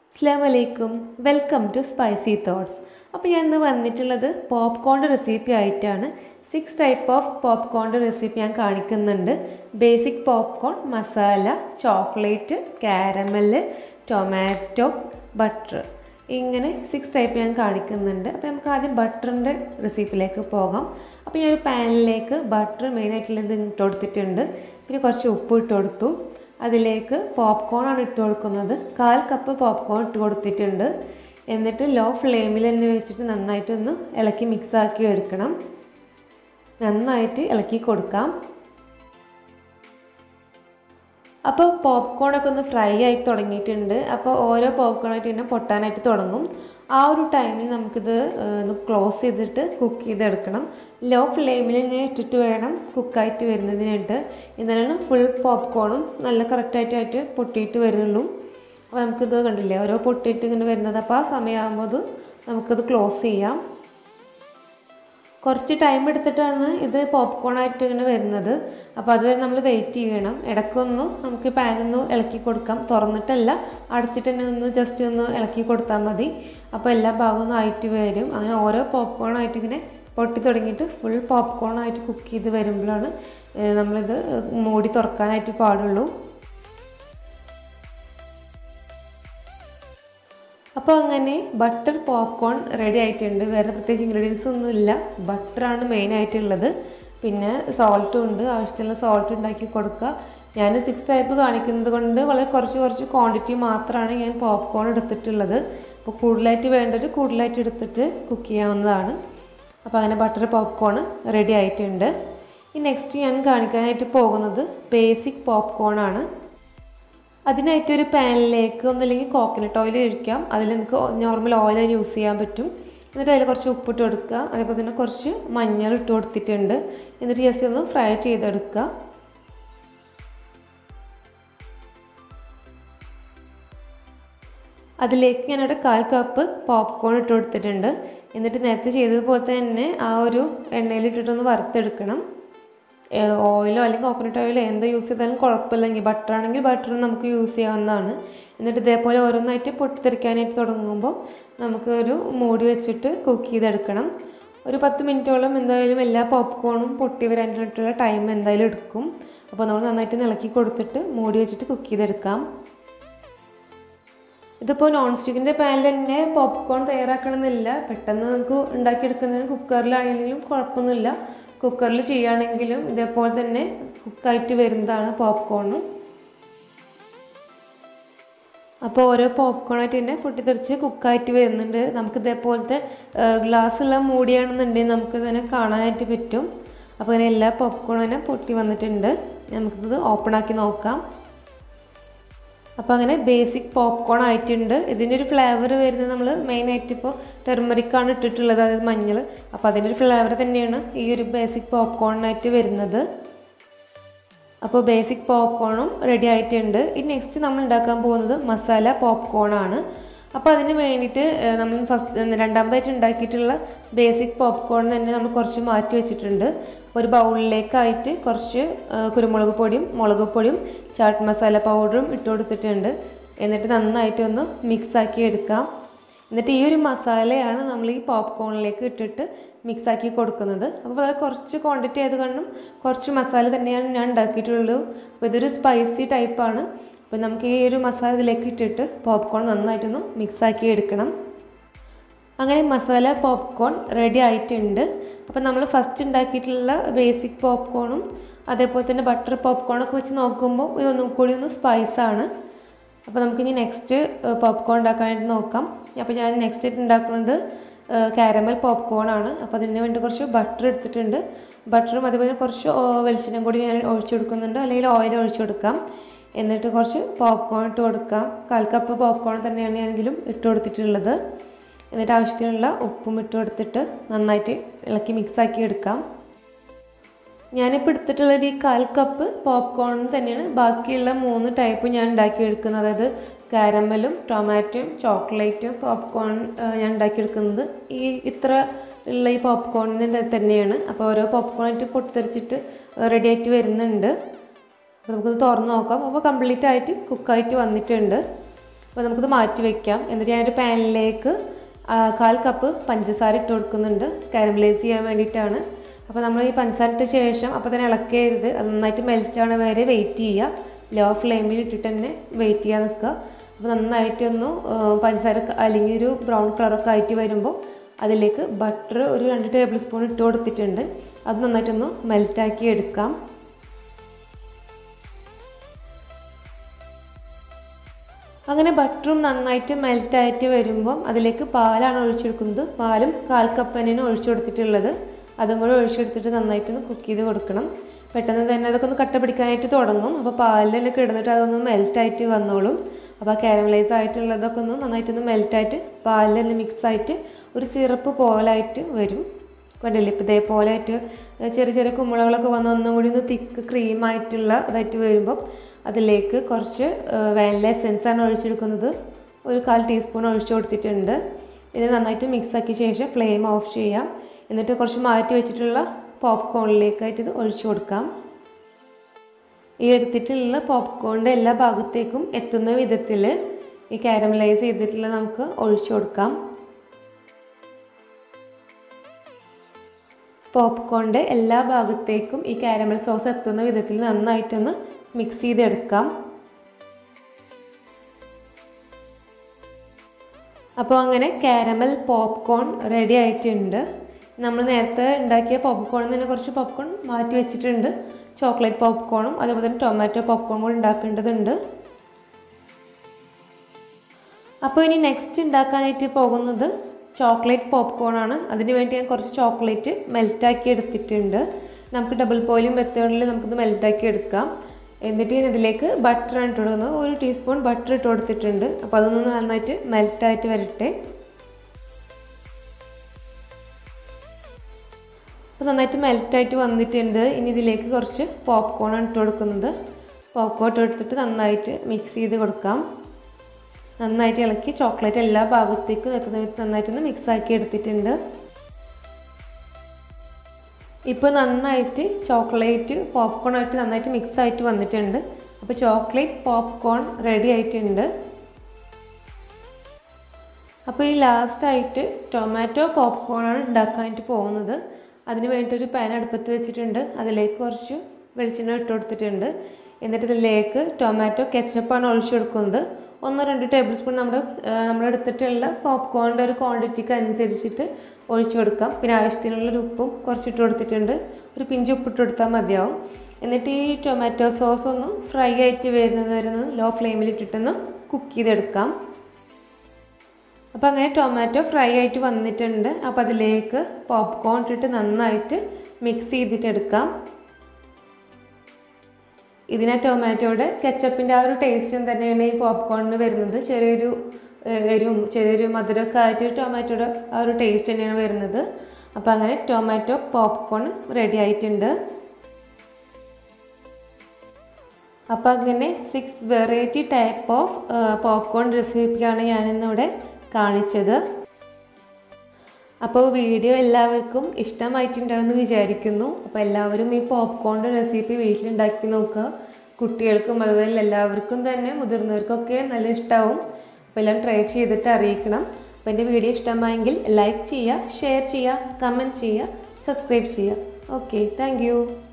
അസ്സാം വലൈക്കും welcome to spicy thoughts അപ്പോൾ ഞാൻ ഇന്ന് വന്നിട്ടുള്ളത് പോപ്കോണിൻ്റെ റെസിപ്പി ആയിട്ടാണ് സിക്സ് ടൈപ്പ് ഓഫ് പോപ്കോണിൻ്റെ റെസിപ്പി ഞാൻ കാണിക്കുന്നുണ്ട് basic popcorn masala chocolate caramel tomato butter ഇങ്ങനെ സിക്സ് ടൈപ്പ് ഞാൻ കാണിക്കുന്നുണ്ട് അപ്പോൾ നമുക്ക് ആദ്യം ബട്ടറിൻ്റെ റെസിപ്പിയിലേക്ക് പോകാം അപ്പോൾ ഞാൻ ഒരു പാനിലേക്ക് ബട്ടർ മെയിനായിട്ടുള്ളത് ഇട്ട് കൊടുത്തിട്ടുണ്ട് പിന്നെ കുറച്ച് ഉപ്പ് ഇട്ട് കൊടുത്തു അതിലേക്ക് പോപ്കോൺ ആണ് ഇട്ട് കൊടുക്കുന്നത് കാൽ കപ്പ് പോപ്കോൺ ഇട്ട് കൊടുത്തിട്ടുണ്ട് എന്നിട്ട് ലോ ഫ്ലെയിമിൽ തന്നെ വെച്ചിട്ട് നന്നായിട്ട് ഒന്ന് ഇളക്കി മിക്സ് ആക്കി എടുക്കണം നന്നായിട്ട് ഇളക്കി കൊടുക്കാം അപ്പോൾ പോപ്കോണൊക്കെ ഒന്ന് ഫ്രൈ ആയി തുടങ്ങിയിട്ടുണ്ട് അപ്പോൾ ഓരോ പോപ്കോണായിട്ട് തന്നെ പൊട്ടാനായിട്ട് തുടങ്ങും ആ ഒരു ടൈമിൽ നമുക്കിത് ഒന്ന് ക്ലോസ് ചെയ്തിട്ട് കുക്ക് ചെയ്തെടുക്കണം ലോ ഫ്ലെയിമിൽ തന്നെ ഇട്ടിട്ട് വേണം കുക്കായിട്ട് വരുന്നതിനായിട്ട് എന്നാലാണ് ഫുൾ പോപ്കോണും നല്ല കറക്റ്റായിട്ടായിട്ട് പൊട്ടിയിട്ട് വരുള്ളൂ അപ്പോൾ നമുക്കിത് കണ്ടില്ലേ ഓരോ പൊട്ടിയിട്ട് ഇങ്ങനെ വരുന്നത് അപ്പോൾ ആ സമയമാകുമ്പോൾ അത് നമുക്കത് ക്ലോസ് ചെയ്യാം കുറച്ച് ടൈം എടുത്തിട്ടാണ് ഇത് പോപ്കോൺ ആയിട്ട് ഇങ്ങനെ വരുന്നത് അപ്പോൾ അതുവരെ നമ്മൾ വെയിറ്റ് ചെയ്യണം ഇടയ്ക്കൊന്ന് നമുക്ക് പാനൊന്ന് ഇളക്കി കൊടുക്കാം തുറന്നിട്ടല്ല അടച്ചിട്ട് തന്നെ ഒന്ന് ജസ്റ്റ് ഒന്ന് ഇളക്കി കൊടുത്താൽ മതി അപ്പോൾ എല്ലാ ഭാഗവും ഒന്ന് ആയിട്ട് വരും അങ്ങനെ ഓരോ പോപ്കോൺ ആയിട്ട് ഇങ്ങനെ പൊട്ടി തുടങ്ങിയിട്ട് ഫുൾ പോപ്കോൺ ആയിട്ട് കുക്ക് ചെയ്ത് വരുമ്പോഴാണ് നമ്മളിത് മൂടി തുറക്കാനായിട്ട് പാടുള്ളൂ അപ്പോൾ അങ്ങനെ ബട്ടർ പോപ്കോൺ റെഡി ആയിട്ടുണ്ട് വേറെ പ്രത്യേകിച്ച് ഇൻഗ്രീഡിയൻസ് ഒന്നുമില്ല ബട്ടറാണ് മെയിൻ ആയിട്ടുള്ളത് പിന്നെ സോൾട്ടും ഉണ്ട് ആവശ്യത്തിനുള്ള സോൾട്ട് ഉണ്ടാക്കി കൊടുക്കുക ഞാൻ സിക്സ് ടൈപ്പ് കാണിക്കുന്നത് കൊണ്ട് വളരെ കുറച്ച് കുറച്ച് ക്വാണ്ടിറ്റി മാത്രമാണ് ഞാൻ പോപ്കോൺ എടുത്തിട്ടുള്ളത് അപ്പോൾ കൂടുതലായിട്ട് വേണ്ടത് കൂടുതലായിട്ട് എടുത്തിട്ട് കുക്ക് ചെയ്യാവുന്നതാണ് അപ്പോൾ അങ്ങനെ ബട്ടർ പോപ്കോൺ റെഡി ആയിട്ടുണ്ട് ഈ നെക്സ്റ്റ് ഞാൻ കാണിക്കാനായിട്ട് പോകുന്നത് ബേസിക് പോപ്കോൺ ആണ് അതിനായിട്ട് ഒരു പാനിലേക്ക് ഒന്നല്ലെങ്കിൽ കോക്കനട്ട് ഓയിൽ ഒഴിക്കാം അതിൽ നമുക്ക് നോർമൽ ഓയിൽ യൂസ് ചെയ്യാൻ പറ്റും എന്നിട്ട് അതിൽ കുറച്ച് ഉപ്പിട്ട് കൊടുക്കുക അതേപോലെ തന്നെ കുറച്ച് മഞ്ഞൾ ഇട്ട് കൊടുത്തിട്ടുണ്ട് എന്നിട്ട് ജസ്റ്റ് ഒന്ന് ഫ്രൈ ചെയ്തെടുക്കുക അതിലേക്ക് ഞാനവിടെ കാൽ കപ്പ് പോപ്കോൺ ഇട്ട് കൊടുത്തിട്ടുണ്ട് എന്നിട്ട് നേരത്തെ ചെയ്തതുപോലെ തന്നെ ആ ഒരു എണ്ണയിൽ ഇട്ടിട്ടൊന്ന് വറുത്തെടുക്കണം ഓയിലോ അല്ലെങ്കിൽ കോക്കനട്ട് ഓയിലോ എന്താ യൂസ് ചെയ്താലും കുഴപ്പമില്ലെങ്കിൽ ബട്ടർ ആണെങ്കിൽ ബട്ടർ നമുക്ക് യൂസ് ചെയ്യാവുന്നതാണ് എന്നിട്ട് ഇതേപോലെ ഓരോന്നായിട്ട് പൊട്ടിത്തെറിക്കാനായിട്ട് തുടങ്ങുമ്പോൾ നമുക്ക് ഒരു മൂടി വെച്ചിട്ട് കുക്ക് ചെയ്തെടുക്കണം ഒരു പത്ത് മിനിറ്റോളം എന്തായാലും എല്ലാ പോപ്കോണും പൊട്ടി വരാനായിട്ടുള്ള ടൈം എന്തായാലും എടുക്കും അപ്പോൾ നമ്മൾ നന്നായിട്ട് ഇളക്കി കൊടുത്തിട്ട് മൂടി വെച്ചിട്ട് കുക്ക് ചെയ്തെടുക്കാം ഇതിപ്പോൾ നോൺ സ്റ്റിക്കിൻ്റെ പാനിൽ തന്നെ പോപ്കോൺ തയ്യാറാക്കണമെന്നില്ല പെട്ടെന്ന് നമുക്ക് ഉണ്ടാക്കിയെടുക്കുന്നതിന് കുക്കറിലാണെങ്കിലും കുഴപ്പമൊന്നുമില്ല കുക്കറിൽ ചെയ്യുകയാണെങ്കിലും ഇതേപോലെ തന്നെ കുക്കായിട്ട് വരുന്നതാണ് പോപ്കോണും അപ്പോൾ ഓരോ പോപ്കോണായിട്ട് തന്നെ പൊട്ടിത്തെറിച്ച് കുക്കായിട്ട് വരുന്നുണ്ട് നമുക്ക് ഇതേപോലത്തെ ഗ്ലാസ്സുള്ള മൂടിയാണെന്നുണ്ടെങ്കിൽ നമുക്ക് തന്നെ കാണാനായിട്ട് പറ്റും അപ്പോൾ അങ്ങനെ എല്ലാ പോപ്കോണും തന്നെ പൊട്ടി വന്നിട്ടുണ്ട് നമുക്കിത് ഓപ്പൺ ആക്കി നോക്കാം അപ്പോൾ അങ്ങനെ ബേസിക് പോപ്കോൺ ആയിട്ടുണ്ട് ഇതിൻ്റെ ഒരു ഫ്ലേവർ വരുന്നത് നമ്മൾ മെയിനായിട്ട് ഇപ്പോൾ ടെർമറിക്കാണ് ഇട്ടിട്ടുള്ളത് അതായത് മഞ്ഞൾ അപ്പോൾ അതിൻ്റെ ഒരു ഫ്ലേവർ തന്നെയാണ് ഈ ഒരു ബേസിക് പോപ്കോണിനായിട്ട് വരുന്നത് അപ്പോൾ ബേസിക് പോപ്കോണും റെഡി ആയിട്ടുണ്ട് ഇനി നെക്സ്റ്റ് നമ്മൾ ഉണ്ടാക്കാൻ പോകുന്നത് മസാല പോപ്കോൺ ആണ് അപ്പോൾ അതിന് വേണ്ടിയിട്ട് നമ്മൾ ഫസ്റ്റ് രണ്ടാമതായിട്ട് ഉണ്ടാക്കിയിട്ടുള്ള ബേസിക് പോപ്കോൺ തന്നെ നമ്മൾ കുറച്ച് മാറ്റി വെച്ചിട്ടുണ്ട് ഒരു ബൗളിലേക്കായിട്ട് കുറച്ച് കുരുമുളക് പൊടിയും മുളക് പൊടിയും ചാട്ട് മസാല പൗഡറും ഇട്ട് കൊടുത്തിട്ടുണ്ട് എന്നിട്ട് നന്നായിട്ട് ഒന്ന് മിക്സ് ആക്കി എടുക്കാം എന്നിട്ട് ഈ ഒരു മസാലയാണ് നമ്മൾ ഈ പോപ്കോണിലേക്ക് ഇട്ടിട്ട് മിക്സ് ആക്കി കൊടുക്കുന്നത് അപ്പോൾ അത് കുറച്ച് ക്വാണ്ടിറ്റി ആയത് കാരണം കുറച്ച് മസാല തന്നെയാണ് ഞാൻ ഉണ്ടാക്കിയിട്ടുള്ളൂ അപ്പോൾ ഇതൊരു സ്പൈസി ടൈപ്പാണ് അപ്പോൾ നമുക്ക് ഈ ഒരു മസാല ഇതിലേക്ക് ഇട്ടിട്ട് പോപ്കോൺ നന്നായിട്ടൊന്ന് മിക്സ് ആക്കി എടുക്കണം അങ്ങനെ മസാല പോപ്കോൺ റെഡി ആയിട്ടുണ്ട് അപ്പോൾ നമ്മൾ ഫസ്റ്റ് ഉണ്ടാക്കിയിട്ടുള്ള ബേസിക് പോപ്കോണും അതേപോലെ തന്നെ ബട്ടർ പോപ്കോണൊക്കെ വെച്ച് നോക്കുമ്പോൾ ഇതൊന്നും കൂടി ഒന്ന് സ്പൈസാണ് അപ്പോൾ നമുക്കിനി നെക്സ്റ്റ് പോപ്കോൺ ഉണ്ടാക്കാനായിട്ട് നോക്കാം അപ്പോൾ ഞാൻ നെക്സ്റ്റ് ആയിട്ട് ഉണ്ടാക്കുന്നത് കാരമൽ പോപ്കോൺ ആണ് അപ്പോൾ അതിന് വേണ്ടി കുറച്ച് ബട്ടർ എടുത്തിട്ടുണ്ട് ബട്ടറും അതേപോലെ കുറച്ച് വെളിച്ചെണ്ണ കൂടി ഞാൻ ഒഴിച്ചു കൊടുക്കുന്നുണ്ട് അല്ലെങ്കിൽ ഓയിൽ ഒഴിച്ചു കൊടുക്കാം എന്നിട്ട് കുറച്ച് പോപ്കോൺ ഇട്ട് കൊടുക്കാം കാൽ കപ്പ് പോപ്കോൺ തന്നെയാണ് ഞാനെങ്കിലും ഇട്ട് കൊടുത്തിട്ടുള്ളത് എന്നിട്ട് ആവശ്യത്തിനുള്ള ഉപ്പും ഇട്ട് കൊടുത്തിട്ട് നന്നായിട്ട് ഇളക്കി മിക്സാക്കി എടുക്കാം ഞാനിപ്പോൾ എടുത്തിട്ടുള്ളത് ഈ കാൽ കപ്പ് പോപ്കോൺ തന്നെയാണ് ബാക്കിയുള്ള മൂന്ന് ടൈപ്പ് ഞാൻ ഉണ്ടാക്കിയെടുക്കുന്നത് അതായത് കാരമലും ടൊമാറ്റോയും ചോക്ലേറ്റും പോപ്കോൺ ഞാൻ ഉണ്ടാക്കിയെടുക്കുന്നത് ഈ ഇത്ര ഉള്ള ഈ പോപ്കോണിൻ്റെ തന്നെയാണ് അപ്പോൾ ഓരോ പോപ്കോണായിട്ട് പൊട്ടിത്തെറിച്ചിട്ട് റെഡി ആയിട്ട് വരുന്നുണ്ട് അപ്പോൾ നമുക്കത് തുറന്ന് നോക്കാം അപ്പോൾ കംപ്ലീറ്റ് ആയിട്ട് കുക്കായിട്ട് വന്നിട്ടുണ്ട് അപ്പോൾ നമുക്കിത് മാറ്റി വയ്ക്കാം എന്നിട്ട് ഞാനൊരു പാനിലേക്ക് ആ, കാൽ കപ്പ് പഞ്ചസാര ഇട്ട് കൊടുക്കുന്നുണ്ട് കാരമലൈസ് ചെയ്യാൻ വേണ്ടിയിട്ടാണ് അപ്പോൾ നമ്മൾ ഈ പഞ്ചസാര ഇട്ട ശേഷം അപ്പോൾ തന്നെ ഇളക്കരുത് അത് നന്നായിട്ട് മെൽറ്റ് ആവണ വരെ വെയിറ്റ് ചെയ്യുക ലോ ഫ്ലെയിമിൽ ഇട്ടിട്ട് തന്നെ വെയിറ്റ് ചെയ്യാൻ നിൽക്കുക അപ്പോൾ നന്നായിട്ടൊന്ന് ആ, പഞ്ചസാര ക- അല്ലെങ്കിൽ ഒരു ബ്രൗൺ കളറൊക്കെ ആയിട്ട് വരുമ്പോൾ അതിലേക്ക് ബട്ടർ ഒരു രണ്ട് ടേബിൾ സ്പൂൺ ഇട്ട് കൊടുത്തിട്ടുണ്ട് അത് നന്നായിട്ടൊന്ന് മെൽറ്റാക്കി എടുക്കാം അങ്ങനെ ബട്ടറും നന്നായിട്ട് മെൽറ്റായിട്ട് വരുമ്പം അതിലേക്ക് പാലാണ് ഒഴിച്ചെടുക്കുന്നത് പാലും കാൽ കപ്പനിന് ഒഴിച്ചു കൊടുത്തിട്ടുള്ളത് അതും കൂടെ ഒഴിച്ചെടുത്തിട്ട് നന്നായിട്ടൊന്ന് കുക്ക് ചെയ്ത് കൊടുക്കണം പെട്ടെന്ന് തന്നെ അതൊക്കെ ഒന്ന് കട്ട പിടിക്കാനായിട്ട് തുടങ്ങും അപ്പോൾ പാലിലൊക്കെ കിടന്നിട്ട് അതൊന്ന് മെൽറ്റായിട്ട് വന്നോളും അപ്പോൾ ആ കാരമലൈസ് ആയിട്ടുള്ളതൊക്കെ ഒന്ന് നന്നായിട്ടൊന്ന് മെൽറ്റായിട്ട് പാലിലെല്ലാം മിക്സ് ആയിട്ട് ഒരു സിറപ്പ് പോലായിട്ട് വരും കണ്ടില്ലേ ഇപ്പോൾ ഇതേപോലെ ആയിട്ട് ചെറിയ ചെറിയ കുമ്പളകളൊക്കെ വന്ന് ഒന്നും കൂടി ഒന്ന് തിക്ക് ക്രീമായിട്ടുള്ള അതായിട്ട് വരുമ്പം അതിലേക്ക് കുറച്ച് വാനില എസെൻസ് ആണ് ഒഴിച്ചെടുക്കുന്നത് ഒരു കാൽ ടീസ്പൂൺ ഒഴിച്ചു കൊടുത്തിട്ടുണ്ട് ഇത് നന്നായിട്ട് മിക്സ് ആക്കിയ ശേഷം ഫ്ലെയിം ഓഫ് ചെയ്യാം എന്നിട്ട് കുറച്ച് മാറ്റി വെച്ചിട്ടുള്ള പോപ്കോണിലേക്കായിട്ട് ഇത് ഒഴിച്ചു കൊടുക്കാം ഈ എടുത്തിട്ടുള്ള പോപ്കോണിൻ്റെ എല്ലാ ഭാഗത്തേക്കും എത്തുന്ന വിധത്തിൽ ഈ കാരമലൈസ് ചെയ്തിട്ടുള്ള നമുക്ക് ഒഴിച്ചു കൊടുക്കാം പോപ്കോണിൻ്റെ എല്ലാ ഭാഗത്തേക്കും ഈ കാരമൽ സോസ് എത്തുന്ന വിധത്തിൽ നന്നായിട്ടൊന്ന് മിക്സ് ചെയ്തെടുക്കാം അപ്പോൾ അങ്ങനെ കാരമൽ പോപ്കോൺ റെഡി ആയിട്ടുണ്ട് നമ്മൾ നേരത്തെ ഉണ്ടാക്കിയ പോപ്കോണിൽ തന്നെ കുറച്ച് പോപ്കോൺ മാറ്റി വെച്ചിട്ടുണ്ട് ചോക്ലേറ്റ് പോപ്കോണും അതേപോലെ തന്നെ ടൊമാറ്റോ പോപ്കോൺ കൂടി ഉണ്ടാക്കേണ്ടതുണ്ട് അപ്പോൾ ഇനി നെക്സ്റ്റ് ഉണ്ടാക്കാനായിട്ട് പോകുന്നത് ചോക്ലേറ്റ് പോപ്കോൺ ആണ് അതിന് വേണ്ടി ഞാൻ കുറച്ച് ചോക്ലേറ്റ് മെൽറ്റാക്കി എടുത്തിട്ടുണ്ട് നമുക്ക് ഡബിൾ ബോയിലിംഗ് മെത്തേഡിൽ നമുക്കിത് മെൽറ്റാക്കി എടുക്കാം എന്നിട്ട് ഞാൻ ഇതിലേക്ക് ബട്ടർ ആണ് ഇട്ട് കൊടുക്കുന്നത് ഒരു ടീസ്പൂൺ ബട്ടർ ഇട്ട് കൊടുത്തിട്ടുണ്ട് അപ്പോൾ അതൊന്ന് നന്നായിട്ട് മെൽറ്റായിട്ട് വരട്ടെ അപ്പോൾ നന്നായിട്ട് മെൽറ്റായിട്ട് വന്നിട്ടുണ്ട് ഇനി ഇതിലേക്ക് കുറച്ച് പോപ്കോൺ ആണ് ഇട്ട് കൊടുക്കുന്നത് പോപ്കോൺ ഇട്ട് കൊടുത്തിട്ട് നന്നായിട്ട് മിക്സ് ചെയ്ത് കൊടുക്കാം നന്നായിട്ട് ഇളക്കി ചോക്ലേറ്റ് എല്ലാ ഭാഗത്തേക്കും എത്തുന്ന വിധത്തിൽ നന്നായിട്ടൊന്ന് മിക്സ് ആക്കി എടുത്തിട്ടുണ്ട് ഇപ്പോൾ നന്നായിട്ട് ചോക്ലേറ്റ് പോപ്കോൺ ആയിട്ട് നന്നായിട്ട് മിക്സ് ആയിട്ട് വന്നിട്ടുണ്ട് അപ്പോൾ ചോക്ലേറ്റ് പോപ്കോൺ റെഡി ആയിട്ടുണ്ട് അപ്പോൾ ഈ ലാസ്റ്റായിട്ട് ടൊമാറ്റോ പോപ്കോണാണ് ഉണ്ടാക്കാനായിട്ട് പോകുന്നത് അതിന് വേണ്ടിയിട്ടൊരു പാൻ അടുപ്പത്ത് വെച്ചിട്ടുണ്ട് അതിലേക്ക് കുറച്ച് വെളിച്ചെണ്ണ ഇട്ട് കൊടുത്തിട്ടുണ്ട് എന്നിട്ട് ഇതിലേക്ക് ടൊമാറ്റോ കെച്ചപ്പാണ് ഒഴിച്ചു കൊടുക്കുന്നത് ഒന്നോ രണ്ട് ടേബിൾ സ്പൂൺ നമ്മുടെ നമ്മൾ എടുത്തിട്ടുള്ള പോപ്കോണിൻ്റെ ഒരു ക്വാണ്ടിറ്റിക്ക് അനുസരിച്ചിട്ട് ഒഴിച്ചു കൊടുക്കാം പിന്നെ ആവശ്യത്തിനുള്ള ഒരു ഉപ്പും കുറച്ചിട്ട് കൊടുത്തിട്ടുണ്ട് ഒരു പിഞ്ച് ഉപ്പിട്ട് കൊടുത്താൽ മതിയാവും എന്നിട്ട് ഈ ടൊമാറ്റോ സോസ് ഒന്ന് ഫ്രൈ ആയിട്ട് വരുന്നത് വരെ ഒന്ന് ലോ ഫ്ലെയിമിൽ ഇട്ടിട്ടൊന്ന് കുക്ക് ചെയ്തെടുക്കാം അപ്പോൾ അങ്ങനെ ടൊമാറ്റോ ഫ്രൈ ആയിട്ട് വന്നിട്ടുണ്ട് അപ്പോൾ അതിലേക്ക് പോപ്കോൺ ഇട്ടിട്ട് നന്നായിട്ട് മിക്സ് ചെയ്തിട്ടെടുക്കാം ഇതിനെ ടൊമാറ്റോയുടെ കെച്ചപ്പിൻ്റെ ആ ഒരു ടേസ്റ്റും തന്നെയാണ് ഈ പോപ്കോണിന് വരുന്നത് ചെറിയൊരു ഏഹ്, എരിവും ചെറിയൊരു മധുരമൊക്കെ ആയിട്ട് ടൊമാറ്റോയുടെ ആ ഒരു ടേസ്റ്റ് തന്നെയാണ് വരുന്നത് അപ്പോൾ അങ്ങനെ ടൊമാറ്റോ പോപ്കോൺ റെഡി ആയിട്ടുണ്ട് അപ്പോൾ അങ്ങനെ six variety type of popcorn റെസിപ്പിയാണ് ഞാനിന്നിവിടെ കാണിച്ചത് അപ്പോൾ വീഡിയോ എല്ലാവർക്കും ഇഷ്ടമായിട്ടുണ്ടാകുമെന്ന് വിചാരിക്കുന്നു അപ്പോൾ എല്ലാവരും ഈ പോപ്കോണിൻ്റെ റെസിപ്പി വീട്ടിലുണ്ടാക്കി നോക്കുക കുട്ടികൾക്കും അതുപോലെ എല്ലാവർക്കും തന്നെ മുതിർന്നവർക്കൊക്കെ നല്ല ഇഷ്ടമാവും അപ്പോൾ എല്ലാം ട്രൈ ചെയ്തിട്ട് അറിയിക്കണം അപ്പോൾ എൻ്റെ വീഡിയോ ഇഷ്ടമായെങ്കിൽ ലൈക്ക് ചെയ്യുക ഷെയർ ചെയ്യുക കമൻറ്റ് ചെയ്യുക സബ്സ്ക്രൈബ് ചെയ്യുക ഓക്കെ താങ്ക്